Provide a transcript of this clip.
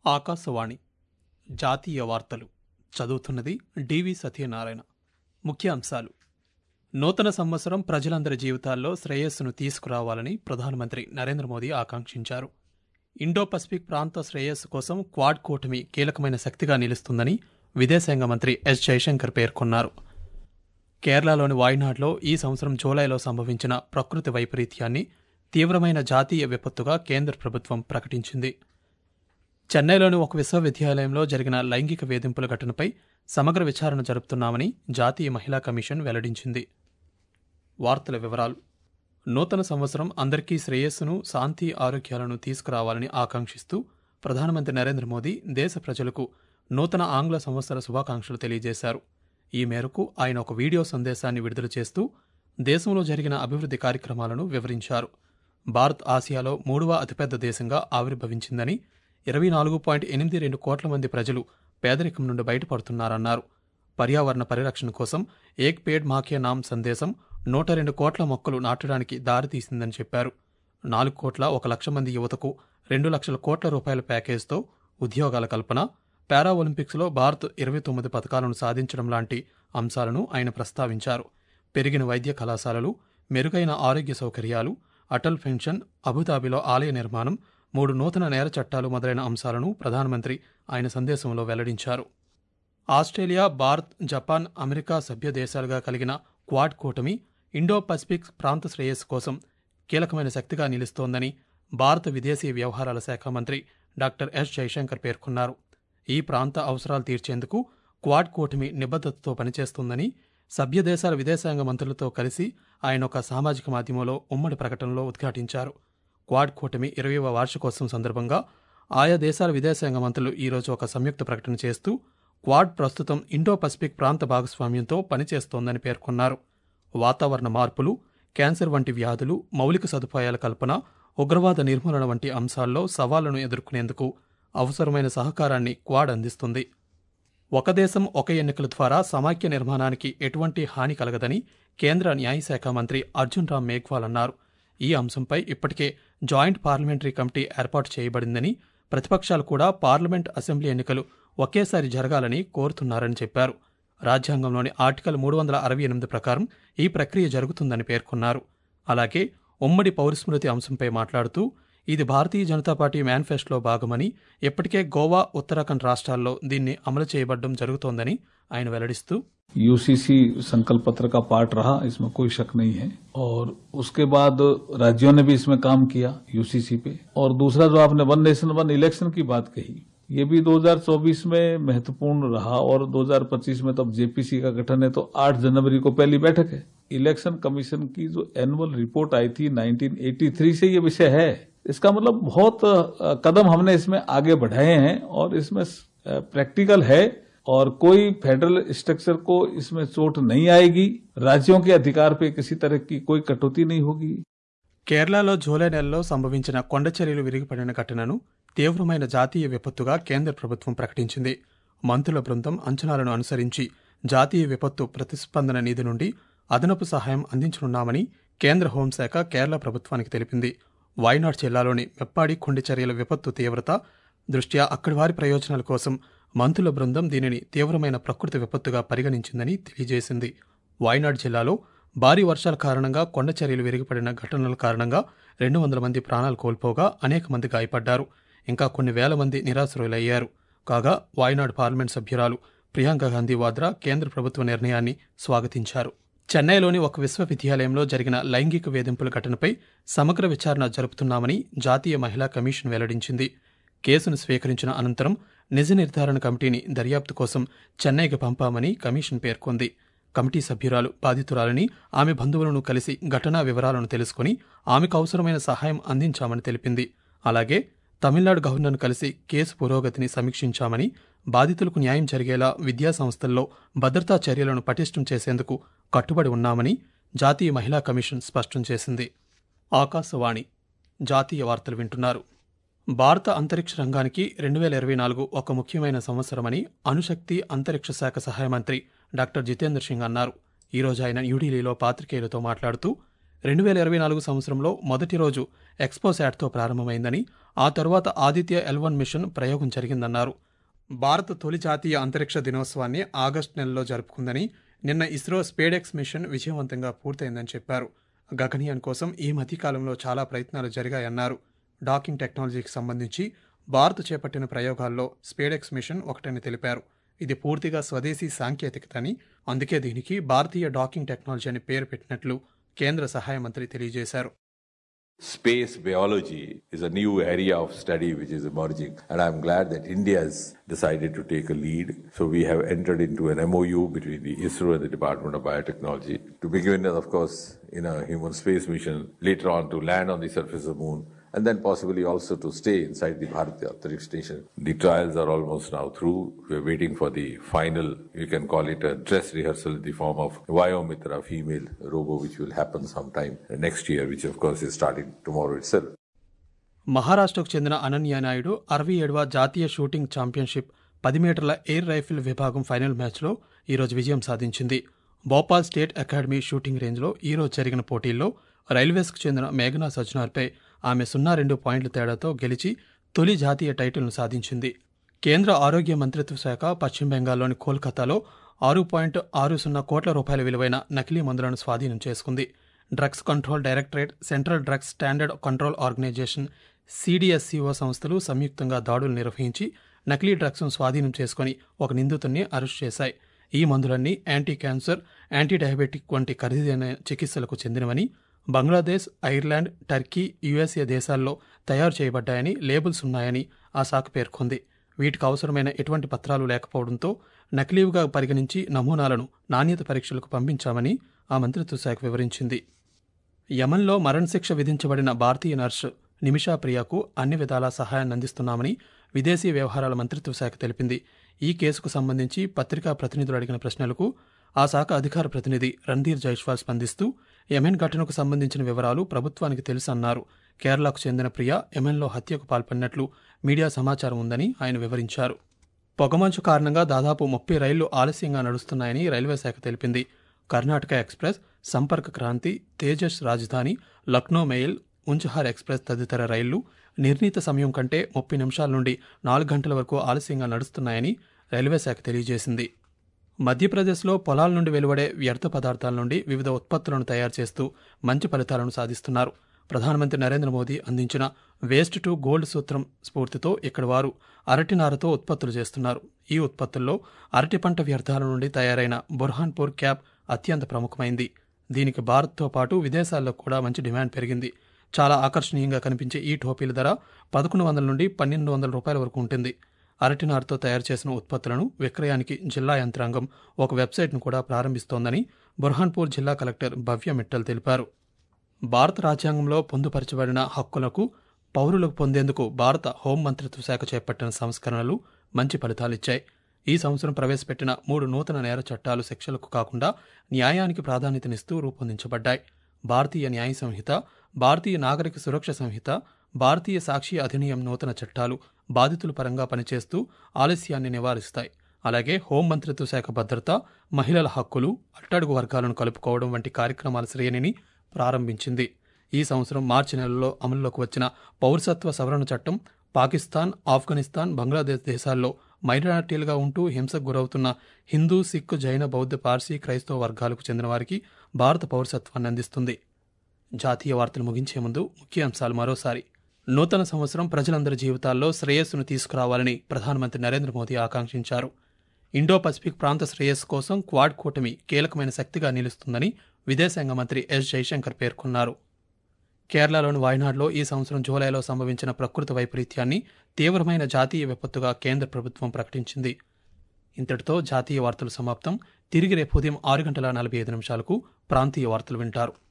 ఆకాశవాణి జాతీయ వార్తలు చదువుతున్నది డివి సత్యనారాయణ ముఖ్య అంశాలు నూతన సంవత్సరం ప్రజలందరి జీవితాల్లో శ్రేయస్సును తీసుకురావాలని ప్రధానమంత్రి నరేంద్ర మోదీ ఆకాంక్షించారు ఇండో పసిఫిక్ ప్రాంత శ్రేయస్సు కోసం క్వాడ్ కూటమి కీలకమైన శక్తిగా నిలుస్తుందని విదేశాంగ మంత్రి ఎస్ జయశంకర్ పేర్కొన్నారు కేరళలోని వాయనాడ్లో ఈ సంవత్సరం జూలైలో సంభవించిన ప్రకృతి వైపరీత్యాన్ని తీవ్రమైన జాతీయ విపత్తుగా కేంద్ర ప్రభుత్వం ప్రకటించింది చెన్నైలోని ఒక విశ్వవిద్యాలయంలో జరిగిన లైంగిక వేధింపుల ఘటనపై సమగ్ర విచారణ జరుపుతున్నామని జాతీయ మహిళా కమిషన్ వెల్లడించింది వార్తల వివరాలు నూతన సంవత్సరం అందరికీ శ్రేయస్సును శాంతి ఆరోగ్యాలను తీసుకురావాలని ఆకాంక్షిస్తూ ప్రధానమంత్రి నరేంద్ర మోదీ దేశ ప్రజలకు నూతన ఆంగ్ల సంవత్సర శుభాకాంక్షలు తెలియజేశారు ఈ మేరకు ఆయన ఒక వీడియో సందేశాన్ని విడుదల చేస్తూ దేశంలో జరిగిన అభివృద్ధి కార్యక్రమాలను వివరించారు భారత్ ఆసియాలో మూడవ అతిపెద్ద దేశంగా ఆవిర్భవించిందని ఇరవై నాలుగు పాయింట్ ఎనిమిది రెండు కోట్ల మంది ప్రజలు పేదరికం నుండి బయటపడుతున్నారన్నారు పర్యావరణ పరిరక్షణ కోసం ఏక్ పేడ్ మాకే నామ్ సందేశం నూట రెండు కోట్ల మొక్కలు నాటడానికి దారితీసిందని చెప్పారు నాలుగు కోట్ల ఒక లక్ష మంది యువతకు రెండు లక్షల కోట్ల రూపాయల ప్యాకేజ్తో ఉద్యోగాల కల్పన పారా ఒలింపిక్స్లో భారత్ ఇరవై తొమ్మిది పథకాలను సాధించడం లాంటి అంశాలను ఆయన ప్రస్తావించారు పెరిగిన వైద్య కళాశాలలు మెరుగైన ఆరోగ్య సౌకర్యాలు అటల్ పెన్షన్ అబుదాబిలో ఆలయ నిర్మాణం మూడు నూతన నేర చట్టాలు మొదలైన అంశాలను ప్రధానమంత్రి ఆయన సందేశంలో వెల్లడించారు ఆస్ట్రేలియా భారత్ జపాన్ అమెరికా సభ్య దేశాలుగా కలిగిన క్వాడ్ కూటమి ఇండో పసిఫిక్ ప్రాంత శ్రేయస్సు కోసం కీలకమైన శక్తిగా నిలుస్తోందని భారత విదేశీ వ్యవహారాల శాఖ మంత్రి డాక్టర్ ఎస్ జయశంకర్ పేర్కొన్నారు ఈ ప్రాంత అవసరాలు తీర్చేందుకు క్వాడ్ కూటమి నిబద్ధతతో పనిచేస్తుందని సభ్య దేశాల విదేశాంగ మంత్రులతో కలిసి ఆయన ఒక సామాజిక మాధ్యమంలో ఉమ్మడి ప్రకటనలో ఉద్ఘాటించారు క్వాడ్ కూటమి ఇరవైవ వార్షికోత్సవం సందర్భంగా ఆయా దేశాల విదేశాంగ మంత్రులు ఈరోజు ఒక సంయుక్త ప్రకటన చేస్తూ క్వాడ్ ప్రస్తుతం ఇండో పసిఫిక్ ప్రాంత భాగస్వామ్యంతో పనిచేస్తోందని పేర్కొన్నారు వాతావరణ మార్పులు క్యాన్సర్ వంటి వ్యాధులు మౌలిక సదుపాయాల కల్పన ఉగ్రవాద నిర్మూలన వంటి అంశాల్లో సవాళ్లను ఎదుర్కొనేందుకు అవసరమైన సహకారాన్ని క్వాడ్ అందిస్తుంది ఒక దేశం ఒక ఎన్నికల ద్వారా సమాఖ్య నిర్మాణానికి ఎటువంటి హాని కలగదని కేంద్ర న్యాయశాఖ మంత్రి అర్జున్ రామ్ మేఘ్వాల్ అన్నారు ఈ అంశంపై ఇప్పటికే జాయింట్ పార్లమెంటరీ కమిటీ ఏర్పాటు చేయబడిందని ప్రతిపక్షాలు కూడా పార్లమెంట్ అసెంబ్లీ ఎన్నికలు ఒకేసారి జరగాలని కోరుతున్నారని చెప్పారు రాజ్యాంగంలోని ఆర్టికల్ మూడు వందల అరవై ఎనిమిది ప్రకారం ఈ ప్రక్రియ జరుగుతుందని పేర్కొన్నారు అలాగే ఉమ్మడి పౌరస్మృతి అంశంపై మాట్లాడుతూ ఇది భారతీయ జనతా పార్టీ మేనిఫెస్టోలో భాగమని ఇప్పటికే గోవా ఉత్తరాఖండ్ రాష్ట్రాల్లో దీన్ని అమలు చేయబడడం జరుగుతోందని ఆయన వెల్లడిస్తూ यूसीसी संकल्प पत्र का पार्ट रहा इसमें कोई शक नहीं है और उसके बाद राज्यों ने भी इसमें काम किया यूसीसी पे और दूसरा जो आपने वन नेशन वन इलेक्शन की बात कही ये भी 2024 में महत्वपूर्ण रहा और 2025 में तब जेपीसी का गठन है तो 8 जनवरी को पहली बैठक है इलेक्शन कमीशन की जो एनुअल रिपोर्ट आई थी 1983 से ये विषय है इसका मतलब बहुत अ, कदम हमने इसमें आगे बढ़ाए हैं और इसमें प्रैक्टिकल है और कोई फेडरल स्ट्रक्चर को इसमें चोट नहीं आएगी राज्यों के अधिकार पे किसी तरह की कोई कटौती नहीं होगी కేరళలో జూలై నెలలో సంభవించిన కొండచర్యలు విరిగిపడిన ఘటనను తీవ్రమైన జాతీయ విపత్తుగా కేంద్ర ప్రభుత్వం ప్రకటించింది మంత్రుల బృందం అంచనాలను అనుసరించి జాతీయ విపత్తు ప్రతిస్పందన నిధి నుండి అదనపు సహాయం అందించనున్నామని కేంద్ర హోంశాఖ కేరళ ప్రభుత్వానికి తెలిపింది వాయనాడ్ జిల్లాలోని మెప్పాడి కొండచర్యల విపత్తు తీవ్రత దృష్ట్యా అక్కడి వారి ప్రయోజనాల కోసం మంత్రుల బృందం దీనిని తీవ్రమైన ప్రకృతి విపత్తుగా పరిగణించిందని తెలియజేసింది వాయనాడ్ జిల్లాలో భారీ వర్షాల కారణంగా కొండచర్యలు విరిగిపడిన ఘటనల కారణంగా రెండు వందల మంది ప్రాణాలు కోల్పోగా అనేక మంది గాయపడ్డారు ఇంకా కొన్ని వేల మంది నిరాశ్రయులయ్యారు కాగా వాయనాడ్ పార్లమెంట్ సభ్యురాలు ప్రియాంక గాంధీ వాద్రా కేంద్ర ప్రభుత్వ నిర్ణయాన్ని స్వాగతించారు చెన్నైలోని ఒక విశ్వవిద్యాలయంలో జరిగిన లైంగిక వేధింపుల ఘటనపై సమగ్ర విచారణ జరుపుతున్నామని జాతీయ మహిళా కమిషన్ వెల్లడించింది కేసును స్వీకరించిన అనంతరం నిజ నిర్ధారణ కమిటీని దర్యాప్తు కోసం చెన్నైకి పంపామని కమిషన్ పేర్కొంది కమిటీ సభ్యురాలు బాధితురాలని ఆమె బంధువులను కలిసి ఘటనా వివరాలను తెలుసుకుని ఆమెకు అవసరమైన సహాయం అందించామని తెలిపింది అలాగే తమిళనాడు గవర్నర్ను కలిసి కేసు పురోగతిని సమీక్షించామని బాధితులకు న్యాయం జరిగేలా విద్యా సంస్థల్లో భద్రతా చర్యలను పటిష్టం చేసేందుకు కట్టుబడి ఉన్నామని జాతీయ మహిళా కమిషన్ స్పష్టం చేసింది ఆకాశవాణి జాతీయ వార్తలు వింటున్నారు భారత అంతరిక్ష రంగానికి రెండు వేల ఇరవై నాలుగు ఒక ముఖ్యమైన సంవత్సరమని అణుశక్తి అంతరిక్ష శాఖ సహాయ మంత్రి డాక్టర్ జితేంద్ర సింగ్ అన్నారు ఈరోజు ఆయన న్యూఢిల్లీలో పాత్రికేయులతో మాట్లాడుతూ రెండు వేల ఇరవై నాలుగు సంవత్సరంలో మొదటి రోజు ఎక్స్పోశాట్తో ప్రారంభమైందని ఆ తర్వాత ఆదిత్య ఎల్ వన్ మిషన్ ప్రయోగం జరిగిందన్నారు భారత్ తొలి జాతీయ అంతరిక్ష దినోత్సవాన్ని ఆగస్టు నెలలో జరుపుకుందని నిన్న ఇస్రో స్పేడెక్స్ మిషన్ విజయవంతంగా పూర్తయిందని చెప్పారు గగనయాన్ కోసం ఈ మధ్యకాలంలో చాలా ప్రయత్నాలు జరిగాయన్నారు డాకింగ్ టెక్నాలజీకి సంబంధించి భారత్ చేపట్టిన ప్రయోగాల్లో స్పేడెక్స్ మిషన్ ఒకటని తెలిపారు ఇది పూర్తిగా స్వదేశీ సాంకేతికత అని అందుకే దీనికి భారతీయ డాకింగ్ టెక్నాలజీ అని పేరు పెట్టినట్లు కేంద్ర సహాయ మంత్రి తెలియజేశారు Space biology is a new area of study which is emerging, and I'm glad that India has decided to take a lead. So we have entered into an MOU between the ISRO and the Department of Biotechnology to begin, of course, in a human space mission, later on to land on the surface of the moon, and then possibly also to stay inside the Bharat Antariksh Station. The trials are almost now through. We're waiting for the final, you can call it a dress rehearsal in the form of Vayomitra female robo, which will happen sometime next year, which of course is starting tomorrow itself. మహారాష్ట్రకు చెందిన అనన్య నాయుడు అరవై ఏడవ జాతీయ shooting championship పది మీటర్ల air rifle విభాగం final మ్యాచ్లో ఈరోజు విజయం సాధించింది భోపాల్ స్టేట్ అకాడమీ షూటింగ్ రేంజ్లో ఈరోజు జరిగిన పోటీల్లో రైల్వేస్కు చెందిన మేఘనా సజ్నార్పై ఆమె సున్నా రెండు పాయింట్ల తేడాతో గెలిచి తొలి జాతీయ టైటిల్ను సాధించింది కేంద్ర ఆరోగ్య మంత్రిత్వ శాఖ పశ్చిమ బెంగాల్లోని కోల్కతాలో ఆరు పాయింట్ ఆరు సున్నా కోట్ల రూపాయల విలువైన నకిలీ మందులను స్వాధీనం చేసుకుంది drugs control directorate central drugs standard control organization CDSCO సంస్థలు సంయుక్తంగా దాడులు నిర్వహించి నకిలీ డ్రగ్స్ను స్వాధీనం చేసుకుని ఒక నిందితుడిని అరెస్ట్ చేశాయి ఈ మందులన్నీ యాంటీ క్యాన్సర్ యాంటీ డయాబెటిక్ వంటి ఖరీదైన చికిత్సలకు చెందినవని బంగ్లాదేశ్ ఐర్లాండ్ టర్కీ యుఎస్ఏ దేశాల్లో తయారు చేయబడ్డాయని లేబుల్స్ ఉన్నాయని ఆ శాఖ పేర్కొంది వీటికి అవసరమైన ఎటువంటి పత్రాలు లేకపోవడంతో నకిలీవుగా పరిగణించి నమూనాలను నాణ్యత పరీక్షలకు పంపించామని ఆ మంత్రిత్వ శాఖ వివరించింది యమన్లో మరణశిక్ష విధించబడిన భారతీయ నర్సు నిమిషా ప్రియాకు అన్ని విధాలా సహాయాన్ని అందిస్తున్నామని విదేశీ వ్యవహారాల మంత్రిత్వ శాఖ తెలిపింది ఈ కేసుకు సంబంధించి పత్రికా ప్రతినిధులు అడిగిన ప్రశ్నలకు ఆ శాఖ అధికార ప్రతినిధి రణ్ధీర్ జైష్వాల్ స్పందిస్తూ యమెన్ ఘటనకు సంబంధించిన వివరాలు ప్రభుత్వానికి తెలుసన్నారు కేరళకు చెందిన ప్రియా యమెన్లో హత్యకు పాల్పడినట్లు మీడియా సమాచారం ఉందని ఆయన వివరించారు పొగమంచు కారణంగా దాదాపు ముప్పై రైళ్లు ఆలస్యంగా నడుస్తున్నాయని రైల్వే శాఖ తెలిపింది Karnataka express Sampark Kranti Tejas Rajdhani Lucknow mail ఉంచహార్ express తదితర రైళ్లు నిర్ణీత సమయం కంటే ముప్పై నిమిషాల నుండి నాలుగు గంటల వరకు ఆలస్యంగా నడుస్తున్నాయని రైల్వే శాఖ తెలియజేసింది మధ్యప్రదేశ్లో పొలాల నుండి వెలువడే వ్యర్థ పదార్థాల నుండి వివిధ ఉత్పత్తులను తయారు చేస్తూ మంచి ఫలితాలను సాధిస్తున్నారు ప్రధానమంత్రి నరేంద్ర మోదీ అందించిన వేస్ట్ టు గోల్డ్ సూత్రం స్ఫూర్తితో ఇక్కడ వారు అరటి నారతో ఉత్పత్తులు చేస్తున్నారు ఈ ఉత్పత్తుల్లో అరటి పంట వ్యర్థాల నుండి తయారైన బుర్హాన్పూర్ క్యాప్ అత్యంత ప్రముఖమైంది దీనికి భారత్తో పాటు విదేశాల్లో కూడా మంచి డిమాండ్ పెరిగింది చాలా ఆకర్షణీయంగా కనిపించే ఈ టోపీల ధర పదకొండు వందల నుండి పన్నెండు వందల రూపాయల వరకు ఉంటుంది అరటినారుతో తయారు చేసిన ఉత్పత్తులను విక్రయానికి జిల్లా యంత్రాంగం ఒక వెబ్సైట్ను కూడా ప్రారంభిస్తోందని బుర్హాన్పూర్ జిల్లా కలెక్టర్ భవ్య మిట్టల్ తెలిపారు భారత రాజ్యాంగంలో పొందుపరచబడిన హక్కులకు పౌరులకు పొందేందుకు భారత హోం మంత్రిత్వ శాఖ చేపట్టిన సంస్కరణలు మంచి ఫలితాలిచ్చాయి ఈ సంవత్సరం ప్రవేశపెట్టిన మూడు నూతన నేర చట్టాలు శిక్షలకు కాకుండా న్యాయానికి ప్రాధాన్యతనిస్తూ రూపొందించబడ్డాయి భారతీయ న్యాయ సంహిత భారతీయ నాగరిక సురక్ష సంహిత భారతీయ సాక్షి అధినియం నూతన చట్టాలు బాధితుల పరంగా పనిచేస్తూ ఆలస్యాన్ని నివారిస్తాయి అలాగే హోం మంత్రిత్వ శాఖ భద్రత మహిళల హక్కులు అట్టడుగు వర్గాలను కలుపుకోవడం వంటి కార్యక్రమాల శ్రేణిని ప్రారంభించింది ఈ సంవత్సరం మార్చి నెలలో అమల్లోకి వచ్చిన పౌరసత్వ సవరణ చట్టం పాకిస్తాన్ ఆఫ్ఘనిస్తాన్ బంగ్లాదేశ్ దేశాల్లో మైనారిటీలుగా ఉంటూ హింసకు గురవుతున్న హిందూ సిక్ జైన బౌద్ధ పార్సీ క్రైస్తవ వర్గాలకు చెందిన వారికి భారత పౌరసత్వాన్ని అందిస్తుంది జాతీయ వార్తలు ముగించే ముందు ముఖ్య అంశాలు మరోసారి నూతన సంవత్సరం ప్రజలందరి జీవితాల్లో శ్రేయస్సును తీసుకురావాలని ప్రధానమంత్రి నరేంద్ర మోదీ ఆకాంక్షించారు ఇండో పసిఫిక్ ప్రాంత శ్రేయస్సు కోసం క్వాడ్ కూటమి కీలకమైన శక్తిగా నిలుస్తుందని విదేశాంగ మంత్రి ఎస్ జైశంకర్ పేర్కొన్నారు కేరళలోని వాయనాడ్లో ఈ సంవత్సరం జూలైలో సంభవించిన ప్రకృతి వైపరీత్యాన్ని తీవ్రమైన జాతీయ విపత్తుగా కేంద్ర ప్రభుత్వం ప్రకటించింది ఇంతటితో జాతీయ వార్తలు సమాప్తం తిరిగి రేపు ఉదయం ఆరు గంటల నలభై ఐదు నిమిషాలకు ప్రాంతీయ వార్తలు వింటారు